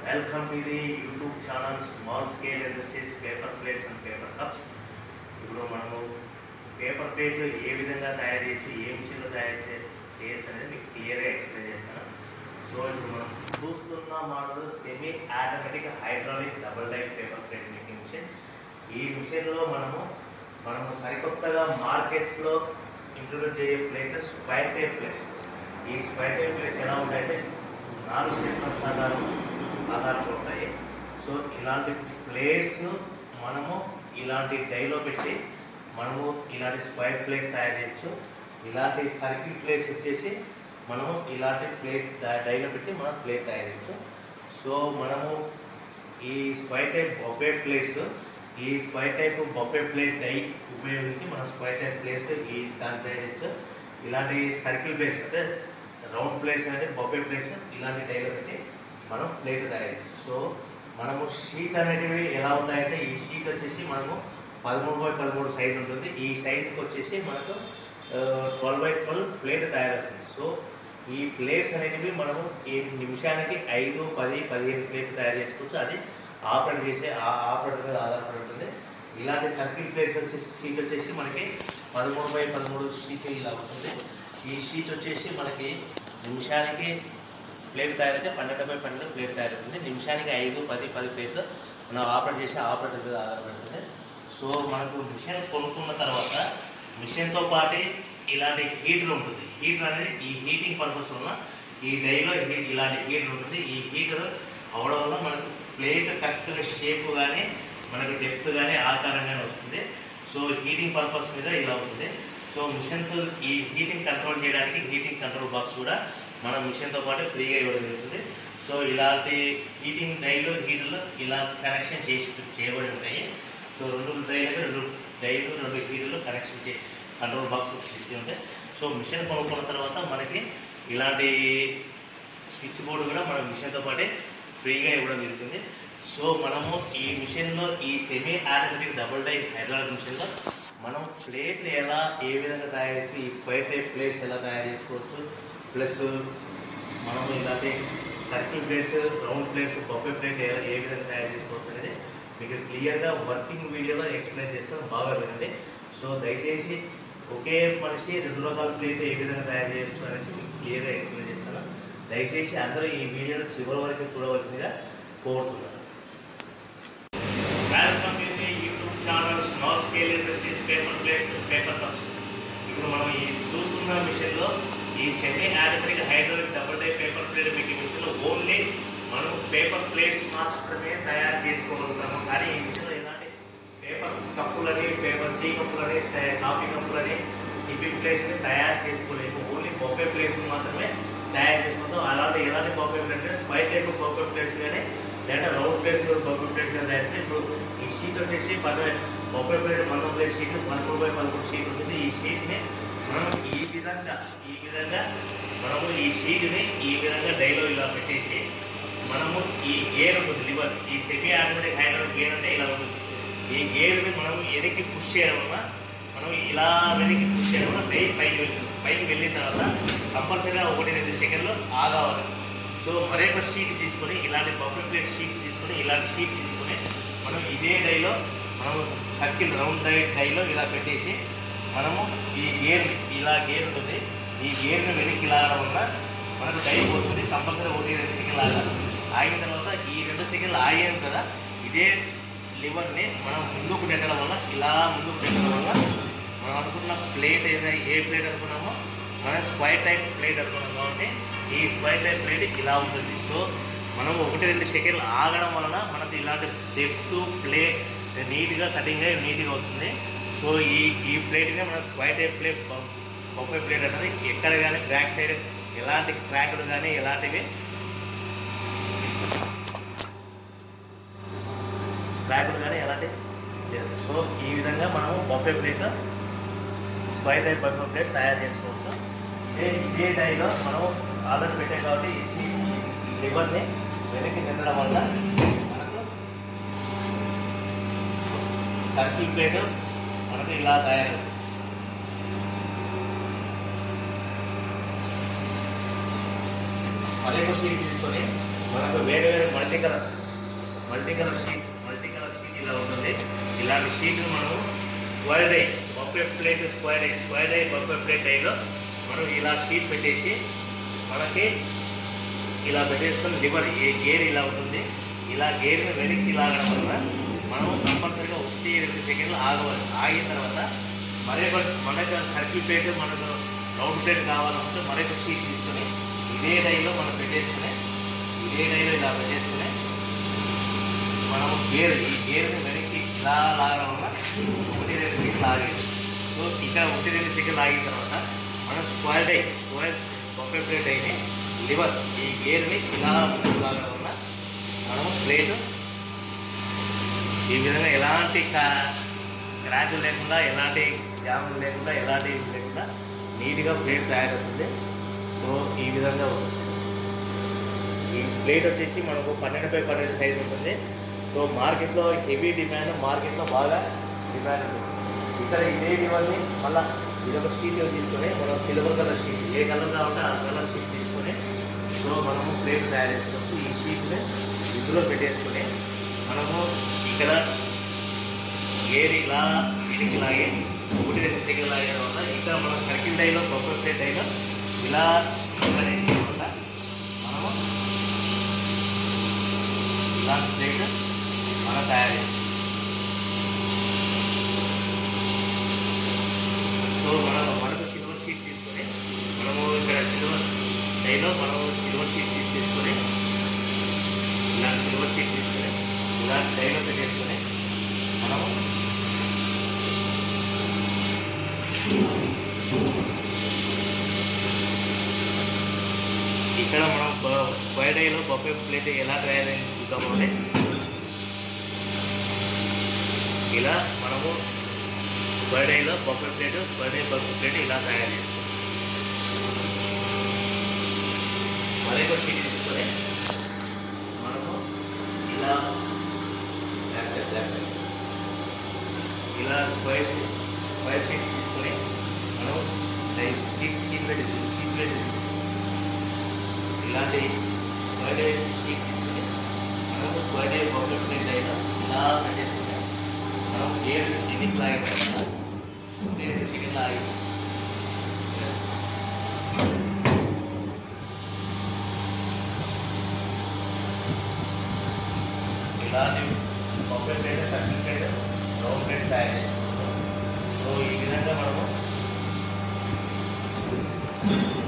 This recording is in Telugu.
Welcome to the YouTube channel small scale industries paper plates and paper cups ఇప్పుడు మనము పేపర్ ప్లేట్లు ఏ విధంగా తయారు చేయొచ్చు ఏ మిషన్లో తయారు చే చేయొచ్చు అనేది మీకు క్లియర్గా ఎక్స్ప్లెయిన్ చేస్తాను సో ఇప్పుడు మనం చూస్తున్న model semi automatic hydraulic double die paper plate making machine ఈ మిషన్లో మనము మనము సరికొత్తగా మార్కెట్లో ఇంట్రొడ్యూస్ చేయే ప్లేట్స్ స్క్వైర్ టైప్ ప్లేట్స్ ఈ స్క్వైర్ టైప్ ప్లేట్స్ ఎలా ఉంటాయంటే నాలుగు సెంటర్స్ ఆధారం ఆధారంగా ఉంటాయి సో ఇలాంటి ప్లేట్స్ మనము ఇలాంటి డైలో పెట్టి మనము ఇలాంటి స్క్వైర్ ప్లేట్ తయారు చేయొచ్చు ఇలాంటి సర్కిల్ ప్లేట్స్ వచ్చేసి మనము ఇలాంటి ప్లేట్ డైలో పెట్టి మనం ప్లేట్ తయారు చేయొచ్చు సో మనము ఈ స్క్వైర్ టైప్ బొఫే ప్లేట్స్ ఈ square type buffet plate die ఉపయోగించి మనం స్క్వైర్ టైప్ ప్లేట్స్ ఈ దాని తయారు చేయొచ్చు ఇలాంటి సర్కిల్ ప్లేట్స్ అంటే రౌండ్ ప్లేట్స్ అంటే బొఫే ప్లేట్స్ ఇలాంటి డైలో పెట్టి మనం ప్లేట్ తయారు చేయొచ్చు సో మనము షీట్ అనేటివి ఎలా ఉంటాయంటే ఈ షీట్ వచ్చేసి మనము పదమూడు బై పదమూడు సైజ్ ఉంటుంది ఈ సైజుకి వచ్చేసి మనకు ట్వెల్వ్ బై ట్వెల్వ్ ప్లేట్ తయారవుతుంది సో ఈ ప్లేట్స్ అనేటివి మనము ఈ నిమిషానికి ఐదు పది పదిహేను ప్లేట్లు తయారు చేసుకోవచ్చు అది ఆపరేట్ చేసే ఆ ఆపరేటర్ మీద ఆధారపడి ఉంటుంది ఇలాంటి సర్కిల్ ప్లేట్స్ వచ్చేసి షీట్ వచ్చేసి మనకి పదమూడు బై పదమూడు షీట్ ఇలా ఉంటుంది ఈ షీట్ వచ్చేసి మనకి నిమిషానికి ప్లేట్ తయారైతే పన్నెండు బై పన్నెండు ప్లేట్ తయారవుతుంది నిమిషానికి ఐదు పది పది ప్లేట్లు మనం ఆపరేట్ చేసే ఆపరేటర్ మీద ఆధారపడుతుంది సో మనకు మిషన్ కొనుక్కున్న తర్వాత మిషన్తో పాటు ఇలాంటి హీటర్ ఉంటుంది హీటర్ అనేది ఈ హీటింగ్ పర్పస్ వల్ల ఈ డైలో హీట్ ఇలాంటి హీటర్ ఉంటుంది ఈ హీటర్ అవడం వల్ల మనకు ప్లేట్ కరెక్ట్గా షేప్ కానీ మనకు డెప్త్ కానీ ఆకారంగానే వస్తుంది సో హీటింగ్ పర్పస్ మీద ఇలా ఉంటుంది సో మిషన్తో ఈ హీటింగ్ కంట్రోల్ చేయడానికి హీటింగ్ కంట్రోల్ బాక్స్ కూడా మన మిషన్తో పాటు ఫ్రీగా ఇవ్వడం జరుగుతుంది సో ఇలాంటి హీటింగ్ డైలు హీటర్లు ఇలా కనెక్షన్ చేసి చేయబడి ఉంటాయి సో రెండు డైలకు రెండు డైలు రెండు హీటర్లు కనెక్షన్ చే కంట్రోల్ బాక్స్ ఇచ్చి ఉంటాయి సో మిషన్ కొనుక్కున్న తర్వాత మనకి ఇలాంటి స్విచ్ బోర్డు కూడా మన మిషన్తో పాటే ఫ్రీగా ఇవ్వడం జరుగుతుంది సో మనము ఈ మిషన్లో ఈ semi automatic double die hydraulic మిషన్లో మనం ప్లేట్లు ఎలా ఏ విధంగా తయారు చేయొచ్చు ఈ స్క్వైర్ టైప్ ప్లేట్స్ ఎలా తయారు చేసుకోవచ్చు ప్లస్ మనం ఇలాంటి circle plates round plates buffet plate ఏ ఏ విధంగా తయారు చేసుకోవచ్చు అనేది మీకు క్లియర్గా వర్కింగ్ వీడియోలో ఎక్స్ప్లెయిన్ చేస్తాను బాగా వినండి సో దయచేసి ఒకే మనిషి రెండు రకాల ప్లేట్ ఏ విధంగా తయారు చేయొచ్చు అనేసి మీకు క్లియర్గా ఎక్స్ప్లెయిన్ చేస్తాను దయచేసి అందరూ ఈ వీడియోను చివరి వరకు చూడవలసిందిగా కోరుతున్నాను welcome to the YouTube channel small scale industries paper plates paper cups ఇప్పుడు మనం ఈ చూస్తున్న మిషన్లో ఈ semi automatic hydraulic double die paper plate making మిషన్లో ఓన్లీ మనం పేపర్ ప్లేట్స్ మాత్రమే తయారు చేసుకోగలుగుతాము కానీ ఈ మిషన్లో ఎలాంటి పేపర్ కప్పులని పేపర్ టీ కప్పులని కాఫీ కప్పులని టిఫిన్ ప్లేట్స్ని తయారు చేసుకోలేము ఓన్లీ బొఫే ప్లేట్స్ మాత్రమే తయారు చేసుకుంటాం అలాంటి ఎలాంటి బొఫే ప్లేట్స్ స్పైట్ టైప్ బొఫే ప్లేట్స్ కానీ లేదా రౌండ్ ప్లేట్స్ బొఫే ప్లేట్స్ కానీ తయారు చేస్తే ఇప్పుడు ఈ షీట్ వచ్చేసి పద బొఫే ప్లేట్ పదమూడు ప్లేట్ షీట్ పదమూడు బై పదమూడు షీట్ ఉంటుంది ఈ షీట్ని మనం ఈ విధంగా ఈ విధంగా మనము ఈ షీట్ని ఈ విధంగా డైలో ఇలా పెట్టేసి మనము ఈ గేర్ ఉంటుంది లివర్ ఈ సెమీ ఆటోమేటిక్ హైడ్రోలిక్ గేర్ అంటే ఇలా ఉంటుంది ఈ గేర్ని మనం వెనక్కి పుష్ చేయడం వల్ల మనం ఇలా వెనక్కి పుష్ చేయడం వల్ల డై పైకి వెళ్తుంది పైకి వెళ్ళిన తర్వాత కంపల్సరీగా ఒకటి రెండు సెకండ్లు ఆగావాలి సో మరొక షీట్ తీసుకొని ఇలాంటి బఫర్ ప్లేట్ షీట్ తీసుకొని ఇలాంటి షీట్ తీసుకొని మనం ఇదే డైలో మనం సర్కిల్ రౌండ్ డై డైలో ఇలా పెట్టేసి మనము ఈ గేర్ ఇలా గేర్ ఉంటుంది ఈ గేర్ని వెనక్కి లాగడం వల్ల మనకు డై పోతుంది కంపల్సరీ ఒకటి రెండు సెకండ్లు ఆగాలి ఆగిన తర్వాత ఈ రెండు సెకండ్లు ఆగాం కదా ఇదే లివర్ని మనం ముందుకు నెట్టడం వల్ల ఇలా ముందుకు నెట్టడం వల్ల మనం అనుకున్న ప్లేట్ ఏదైనా ఏ ప్లేట్ అనుకున్నామో మనం స్క్వైర్ టైప్ ప్లేట్ అనుకున్నాం కాబట్టి ఈ స్క్వైర్ టైప్ ప్లేట్ ఇలా ఉంటుంది సో మనం ఒకటి రెండు సెకండ్లు ఆగడం వలన మనకి ఇలాంటి డెప్త్ ప్లే నీట్గా కటింగ్ అయ్యి నీట్గా వస్తుంది సో ఈ ఈ ప్లేట్గా మనం square type plate buffet plate అనేది ఎక్కడ కానీ బ్యాక్ సైడ్ ఎలాంటి క్రాక్లు కానీ ఎలాంటివి క్రాక్లు కానీ ఎలాంటి లేదు. సో ఈ విధంగా మనము buffet plate square type buffet plate తయారు చేసుకోవచ్చు ఇదే ఇదే టైంలో మనం ఆర్డర్ పెట్టాం కాబట్టి ఈ సీ- ఈ- ఈ లివర్ని వెనక్కి తినడం వల్ల మనకు సర్కిల్ ప్లేట్ మనకు ఇలా తయారవుతుంది మరొక షీట్ తీసుకొని మనకు వేరే వేరే multi multi colour multi colour sheet multi colour sheet ఇలా ఉంటుంది ఇలాంటి షీట్లు మనము square die buffet plate square die square die buffet plate డైలో మనం ఇలా షీట్ పెట్టేసి మనకి ఇలా పెట్టేసుకొని లివర్ ఏ గేర్ ఇలా ఉంటుంది ఇలా గేర్ని వెనక్కి లాగడం వల్ల మనం కంపల్సరీగా ఒకటి రెండు సెకండ్లు ఆగవాలి ఆగిన తర్వాత మరొక మనకు సర్కిల్ ప్లేట్ మనకు రౌండ్ ప్లేట్ కావాలంటే మరొక షీట్ తీసుకొని ఇదే డైలో మనం పెట్టేసుకుని ఇదే డైలో ఇలా పెట్టేసుకుని మనం గేర్ ఈ గేర్ని వెనక్కి ఇలా లాగడం వల్ల ఒకటి రెండు సెకండ్లు ఆగేది సో ఇక్కడ ఒకటి రెండు సెకండ్లు ఆగిన తర్వాత మనం square die square buffet plate అయితే లివర్ ఈ గేర్ని ఇలా ముందుకు లాగడం వల్ల మనము ప్లేట్ ఈ విధంగా ఎలాంటి క్రాకులు లేకుండా ఎలాంటి జాములు లేకుండా ఎలాంటి ఇది లేకుండా నీట్గా ప్లేట్ తయారవుతుంది సో ఈ విధంగా ఉంటుంది ఈ ప్లేట్ వచ్చేసి మనకు పన్నెండు బై పన్నెండు సైజ్ ఉంటుంది సో మార్కెట్లో హెవీ డిమాండ్ మార్కెట్లో బాగా డిమాండ్ ఉంది ఇక్కడ ఇదే ఇవన్నీ మళ్ళీ ఇదొక షీట్ తీసుకొని మనం సిల్వర్ కలర్ షీట్ ఏ కలర్ కావాలంటే ఆ కలర్ షీట్ తీసుకొని సో మనము ప్లేట్ తయారు చేసుకోవచ్చు ఈ షీట్ని ఇందులో పెట్టేసుకొని మనము ఇక్కడ ఏది ఇలా ఇడికి లాగే ఒకటి రెండు సెకండ్ లాగే తర్వాత ఇక్కడ మనం సర్కిల్ డైలో బొబ్బ ప్లేట్ డైలో ఇలా తీసుకుంటా మనము ఇలాంటి ప్లేట్ మనం తయారు చేస్తాం సో మనం మనకు సిల్వర్ షీట్ తీసుకొని మనము ఇక్కడ సిల్వర్ డైలో మనము సిల్వర్ షీట్ తీసేసుకొని ఇలా సిల్వర్ షీట్ తీసుకొని ఇలా డైలో పెట్టేసుకొని మనము ఇక్కడ మనం బ- స్క్వేర్ డైలో బొఫే ప్లేట్ ఎలా తయారైంది చూద్దాము అంటే ఇలా మనము స్క్వేర్ డైలో buffet plate square die buffet plate ఇలా తయారు చేస్తాం మరొక షీట్ తీసుకొని మనము ఇలా బ్యాక్ సైడ్ బ్యాక్ సైడ్ ఇలా స్క్వేర్ షీట్ స్క్వేర్ షీట్ తీసుకొని మనం లైక్ షీట్ షీట్ పెట్టి షీట్ పెట్టి ఇలాంటి స్క్వేర్ డై షీట్ తీసుకొని మనము స్క్వేర్ డై బొబ్బెట్ ప్లేట్ అయినా ఇలా పెట్టేసుకుంటే మనం గేర్ ఎన్నికి లాగిన తర్వాత రెండు సెకండ్ లాగి ఇలాంటి buffet plate circle plate round plate తయారు చేసుకుంటాం సో ఈ విధంగా మనము